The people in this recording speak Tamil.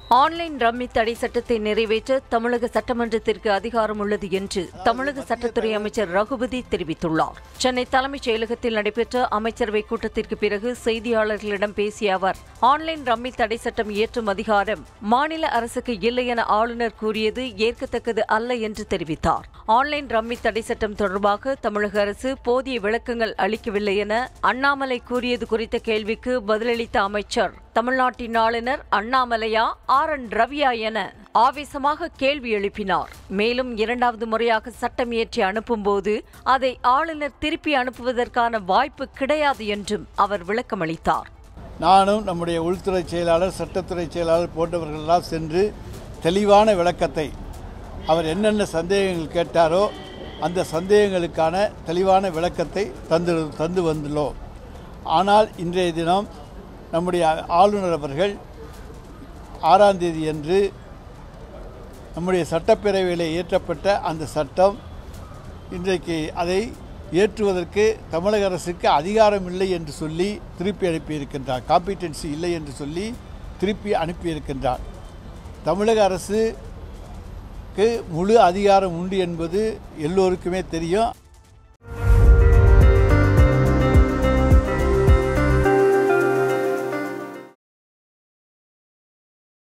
ஆன்லைன் ரம்மி தடை சட்டத்தை நிறைவேற்ற தமிழக சட்டமன்றத்திற்கு அதிகாரம் உள்ளது என்று தமிழக சட்டத்துறை அமைச்சர் ரகுபதி தெரிவித்துள்ளார் சென்னை தலைமைச் செயலகத்தில் நடைபெற்ற அமைச்சரவை கூட்டத்திற்கு பிறகு செய்தியாளர்களிடம் பேசிய அவர் ஆன்லைன் ரம்மி தடை சட்டம் இயற்றும் அதிகாரம் மாநில அரசுக்கு இல்லை என ஆளுநர் கூறியது ஏற்கத்தக்கது அல்ல என்று தெரிவித்தார் ஆன்லைன் ரம்மி தடை சட்டம் தொடர்பாக தமிழக அரசு போதிய விளக்கங்கள் அளிக்கவில்லை என அண்ணாமலை கூறியது குறித்த கேள்விக்கு பதிலளித்த அமைச்சர் தமிழ்நாட்டின் ஆளுநர் அண்ணாமலையா ஆர் என் ரவியா என ஆவேசமாக கேள்வி எழுப்பினார் மேலும் இரண்டாவது முறையாக சட்டம் இயற்றி அனுப்பும்போது அதை ஆளுநர் திருப்பி அனுப்புவதற்கான வாய்ப்பு கிடையாது என்றும் அவர் விளக்கமளித்தார் நானும் நம்முடைய உள்துறை செயலாளர் சட்டத்துறை செயலாளர் போன்றவர்களெல்லாம் சென்று தெளிவான விளக்கத்தை அவர் என்னென்ன சந்தேகங்கள் கேட்டாரோ அந்த சந்தேகங்களுக்கான தெளிவான விளக்கத்தை தந்து தந்து வந்துள்ளோம் ஆனால் இன்றைய தினம் நம்முடைய ஆளுநர் அவர்கள் ஆறாம் தேதி அன்று நம்முடைய சட்டப்பேரவையில் இயற்றப்பட்ட அந்த சட்டம் இன்றைக்கு அதை ஏற்றுவதற்கு தமிழக அரசுக்கு அதிகாரம் இல்லை என்று சொல்லி திருப்பி அனுப்பியிருக்கின்றார் காம்பிடென்சி இல்லை என்று சொல்லி திருப்பி அனுப்பியிருக்கின்றார் தமிழக அரசுக்கு முழு அதிகாரம் உண்டு என்பது எல்லோருக்குமே தெரியும்